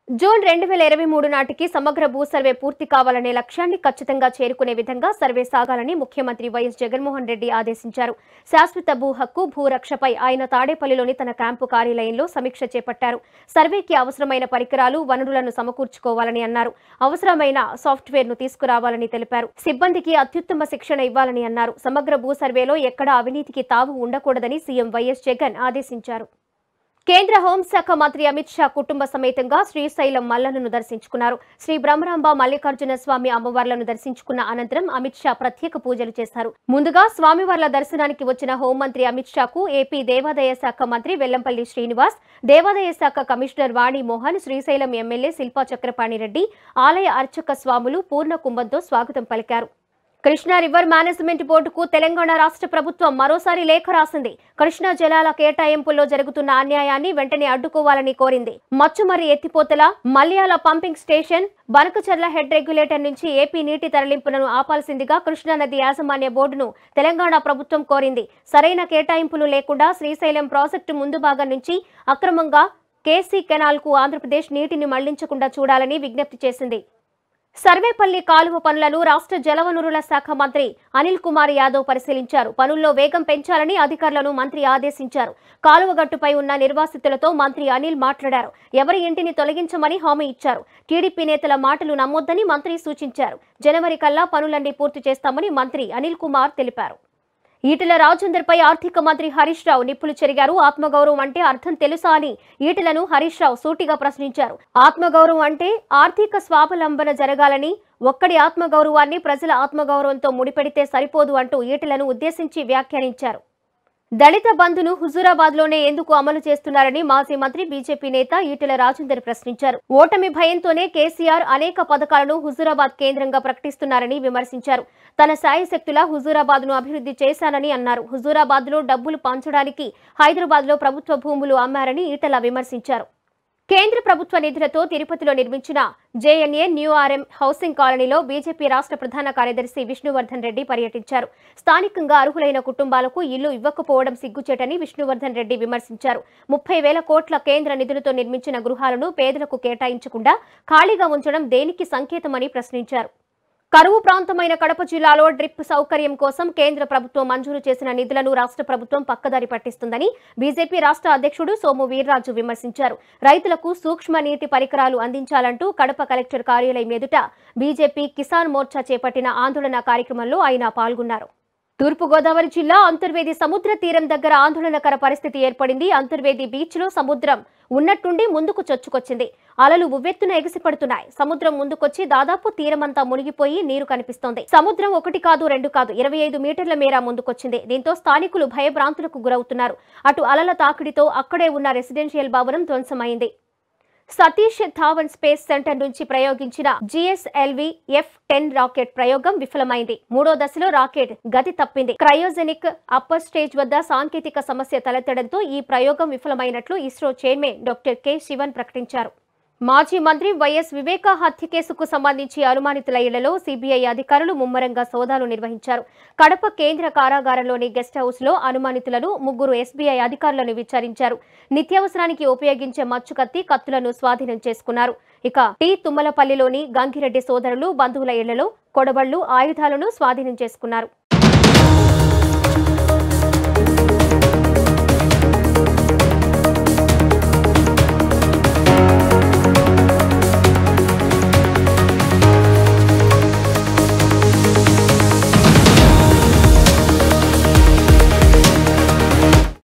June రెండు వేల ఇరవై మూడు నాటికి సమగ్ర భూ సర్వే పూర్తి కావాలనే లక్ష్యాన్ని ఖచ్చితంగా చేరుకునే విధంగా సర్వే సాగాలని ముఖ్యమంత్రి వైఎస్ జగన్మోహన్ రెడ్డి ఆదేశించారు శాశ్వత భూ హక్కు భూరక్షపై ఆయన తాడేపల్లిలోని తన క్యాంపు కార్యాలయంలో సమీక్ష చేపట్టారు సర్వేకి అవసరమైన పరికరాలు వనరులను సమకూర్చుకోవాలని అన్నారు అవసరమైన సాఫ్ట్వేర్ ను తీసుకురావాలని తెలిపారు సిబ్బందికి అత్యుత్తమ శిక్షణ ఇవ్వాలని అన్నారు సమగ్ర భూ సర్వేలో ఎక్కడా అవినీతికి తావు ఉండకూడదని సీఎం వైఎస్ జగన్ ఆదేశించారు కేంద్ర హోంశాఖ మంత్రి అమిత్ షా కుటుంబ సమేతంగా శ్రీశైలం మల్లలను దర్శించుకున్నారు శ్రీ బ్రహ్మరాంబ మల్లికార్జున స్వామి అమ్మవార్లను దర్శించుకున్న అనంతరం అమిత్ షా ప్రత్యేక పూజలు చేశారు ముందుగా స్వామివార్ల దర్శనానికి వచ్చిన హోంమంత్రి అమిత్ షాకు ఏపీ దేవాదాయ శాఖ మంత్రి వెల్లంపల్లి శ్రీనివాస్ దేవాదాయ శాఖ కమిషనర్ వాణి మోహన్ శ్రీశైలం ఎమ్మెల్యే శిల్పా చక్రపాణిరెడ్డి ఆలయ అర్చక స్వాములు పూర్ణ కుంభంతో స్వాగతం పలికారు కృష్ణా రివర్ మేనేజ్మెంట్ బోర్డుకు తెలంగాణ రాష్ట్ర ప్రభుత్వం మరోసారి లేఖ రాసింది కృష్ణా జలాల కేటాయింపుల్లో జరుగుతున్న అన్యాయాన్ని వెంటనే అడ్డుకోవాలని కోరింది మచ్చుమర్రి ఎత్తిపోతల Malyala pumping station Banakacherla head regulator నుంచి ఏపీ నీటి తరలింపులను ఆపాల్సిందిగా కృష్ణానది యాజమాన్య బోర్డును తెలంగాణ ప్రభుత్వం కోరింది సరైన కేటాయింపులు లేకుండా శ్రీశైలం ప్రాజెక్టు ముందు భాగం నుంచి అక్రమంగా కేసీ కెనాల్ కు ఆంధ్రప్రదేశ్ నీటిని మళ్లించకుండా చూడాలని విజ్ఞప్తి చేసింది సర్వేపల్లి కాలువ పనులను రాష్ట్ర జలవనరుల శాఖ మంత్రి అనిల్ కుమార్ యాదవ్ పరిశీలించారు పనుల్లో వేగం పెంచాలని అధికారులను మంత్రి ఆదేశించారు కాలువ గట్టుపై ఉన్న నిర్వాసితులతో మంత్రి అనిల్ మాట్లాడారు ఎవరి ఇంటిని తొలగించమని హామీ ఇచ్చారు టీడీపీ నేతల మాటలు నమ్మొద్దని మంత్రి సూచించారు జనవరి కల్లా పనులన్నీ పూర్తి చేస్తామని మంత్రి అనిల్ కుమార్ తెలిపారు ఈటెల రాజేందర్పై ఆర్థిక మంత్రి హరీష్ రావు నిప్పులు చెరిగారు ఆత్మగౌరవం అంటే అర్థం తెలుసా అని ఈటెలను హరీష్ రావు సూటిగా ప్రశ్నించారు ఆత్మగౌరవం అంటే ఆర్థిక స్వావలంబన జరగాలని ఒక్కడి ఆత్మగౌరవాన్ని ప్రజల ఆత్మగౌరవంతో ముడిపెడితే సరిపోదు అంటూ ఈటెలను ఉద్దేశించి వ్యాఖ్యానించారు దళిత బంధును హుజూరాబాద్ లోనే ఎందుకు అమలు చేస్తున్నారని మాజీ మంత్రి బీజేపీ నేత ఈటెల రాజేందర్ ప్రశ్నించారు ఓటమి భయంతోనే కేసీఆర్ అనేక పథకాలను హుజూరాబాద్ కేంద్రంగా ప్రకటిస్తున్నారని విమర్శించారు తన శాయశక్తుల హుజూరాబాద్ ను అభివృద్ధి చేశానని అన్నారు హుజూరాబాద్ లో డబ్బులు పంచడానికి హైదరాబాద్ లో ప్రభుత్వ భూములు అమ్మారని ఈటెల విమర్శించారు కేంద్ర ప్రభుత్వ నిధులతో తిరుపతిలో నిర్మించిన జేఎన్ఏ న్యూ ఆర్ఎం హౌసింగ్ కాలనీలో బీజేపీ రాష్ట్ర ప్రధాన కార్యదర్శి విష్ణువర్ధన్ రెడ్డి పర్యటించారు స్థానికంగా అర్హులైన కుటుంబాలకు ఇల్లు ఇవ్వకపోవడం సిగ్గుచేటని విష్ణువర్ధన్ రెడ్డి విమర్శించారు ముప్పై వేల కోట్ల కేంద్ర నిధులతో నిర్మించిన గృహాలను పేదలకు కేటాయించకుండా ఖాళీగా ఉంచడం దేనికి సంకేతమని ప్రశ్నించారు కరువు ప్రాంతమైన కడప జిల్లాలో డ్రిప్ సౌకర్యం కోసం కేంద్ర ప్రభుత్వం మంజూరు చేసిన నిధులను రాష్ట్ర ప్రభుత్వం పక్కదారి పట్టిస్తుందని బీజేపీ రాష్ట్ర అధ్యక్షుడు సోము వీర్రాజు విమర్శించారు రైతులకు సూక్ష్మ నీటి పరికరాలు అందించాలంటూ కడప కలెక్టర్ కార్యాలయం ఎదుట బీజేపీ కిసాన్ మోర్చా చేపట్టిన ఆందోళన కార్యక్రమంలో ఆయన పాల్గొన్నారు తూర్పుగోదావరి జిల్లా అంతర్వేది సముద్ర తీరం దగ్గర ఆందోళనకర పరిస్థితి ఏర్పడింది అంతర్వేది బీచ్ లో సముద్రం ఉన్నట్టుండి ముందుకు చొచ్చుకొచ్చింది అలలు ఉవ్వెత్తున ఎగిసిపడుతున్నాయి సముద్రం ముందుకొచ్చి దాదాపు తీరమంతా మునిగిపోయి నీరు కనిపిస్తోంది సముద్రం ఒకటి కాదు రెండు కాదు ఇరవై ఐదు మీటర్ల మేర ముందుకొచ్చింది దీంతో స్థానికులు భయభ్రాంతులకు గురవుతున్నారు అటు అలల తాకిడితో అక్కడే ఉన్న రెసిడెన్షియల్ భవనం ధ్వంసమైంది సతీష్ ధావన్ స్పేస్ సెంటర్ నుంచి ప్రయోగించిన జిఎస్ఎల్వి ఎఫ్ టెన్ రాకెట్ ప్రయోగం విఫలమైంది మూడో దశలో రాకెట్ గతి తప్పింది క్రయోజెనిక్ అప్పర్ స్టేజ్ వద్ద సాంకేతిక సమస్య తలెత్తడంతో ఈ ప్రయోగం విఫలమైనట్లు ISRO chairman doctor K Sivan ప్రకటించారు మాజీ మంత్రి వైఎస్ వివేక హత్య కేసుకు సంబంధించి అనుమానితుల ఇళ్లలో సిబిఐ అధికారులు ముమ్మరంగా సోదాలు నిర్వహించారు కడప కేంద్ర కారాగారంలోని గెస్ట్ హౌస్ లో అనుమానితులను ముగ్గురు ఎస్బీఐ అధికారులను విచారించారు నిత్యావసరానికి ఉపయోగించే మచ్చుకత్తి కత్తులను స్వాధీనం చేసుకున్నారు ఇక టి తుమ్మలపల్లిలోని గంగిరెడ్డి సోదరులు బంధువుల ఇళ్లలో కొడవళ్లు ఆయుధాలను స్వాధీనం చేసుకున్నారు